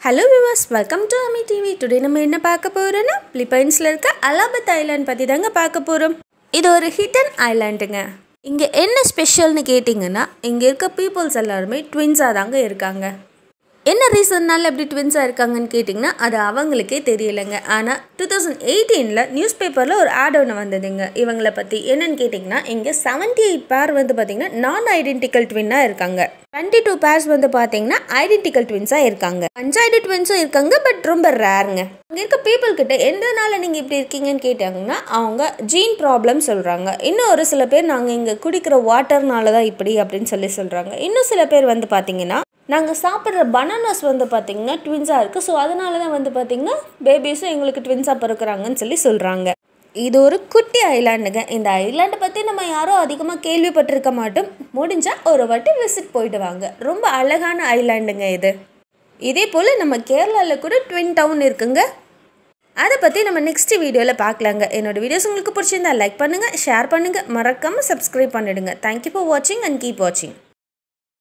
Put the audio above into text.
hello viewers welcome to அமி TV today நம்ம என்ன பார்க்க போகிறோன்னா பிலிப்பைன்ஸில் இருக்க அலாபத் ஐலாண்ட் பற்றி தாங்க பார்க்க போகிறோம் இது ஒரு ஹிடன் ஐலாண்டுங்க இங்கே என்ன ஸ்பெஷல்னு கேட்டிங்கன்னா இங்கே இருக்க பீப்புள்ஸ் எல்லாருமே ட்வின்ஸாக தாங்க இருக்காங்க என்ன ரீசன்னால எப்படி ட்வின்ஸாக இருக்காங்கன்னு கேட்டிங்கன்னா அது அவங்களுக்கே தெரியலைங்க ஆனால் டூ தௌசண்ட் எயிட்டீனில் நியூஸ் பேப்பரில் ஒரு ஆட் ஒன்று வந்ததுங்க இவங்கள பற்றி என்னன்னு கேட்டிங்கன்னா இங்கே செவன்ட்டி எயிட் பேர் வந்து பார்த்திங்கன்னா நான் ஐடென்டிக்கல் ட்வின்னாக இருக்காங்க டுவெண்ட்டி டூ பேர்ஸ் வந்து பார்த்தீங்கன்னா ஐடென்டிக்கல் ட்வின்ஸாக இருக்காங்க அஞ்சாயிடு ட்வின்ஸும் இருக்காங்க பட் ரொம்ப ரேருங்க அங்கே இருக்க பீப்புள் கிட்ட எந்தனால நீங்கள் இப்படி இருக்கீங்கன்னு கேட்டாங்கன்னா அவங்க ஜீன் ப்ராப்ளம் சொல்கிறாங்க இன்னும் ஒரு சில பேர் நாங்கள் இங்கே குடிக்கிற வாட்டர்னால தான் இப்படி அப்படின்னு சொல்லி சொல்கிறாங்க இன்னும் சில பேர் வந்து பார்த்தீங்கன்னா நாங்கள் சாப்பிட்ற பனானாஸ் வந்து பார்த்திங்கன்னா ட்வின்ஸாக இருக்குது ஸோ அதனால தான் வந்து பார்த்திங்கன்னா பேபிஸும் எங்களுக்கு ட்வின்ஸாக பிறக்கிறாங்கன்னு சொல்லி சொல்கிறாங்க இது ஒரு குட்டி ஐலாண்டுங்க இந்த ஐலாண்டை பற்றி நம்ம யாரும் அதிகமாக கேள்விப்பட்டிருக்க மாட்டோம் முடிஞ்சால் ஒரு வாட்டி விசிட் போயிட்டு வாங்க ரொம்ப அழகான ஐலாண்டுங்க இது இதே போல் நம்ம கேரளாவில் கூட ட்வின் டவுன் இருக்குங்க அதை பற்றி நம்ம நெக்ஸ்ட் வீடியோவில் பார்க்கலாங்க என்னோட வீடியோஸ் உங்களுக்கு பிடிச்சிருந்தா லைக் பண்ணுங்கள் ஷேர் பண்ணுங்கள் மறக்காமல் சப்ஸ்கிரைப் பண்ணிடுங்க தேங்க்யூ ஃபார் வாட்சிங் அண்ட் கீப் வாட்சிங்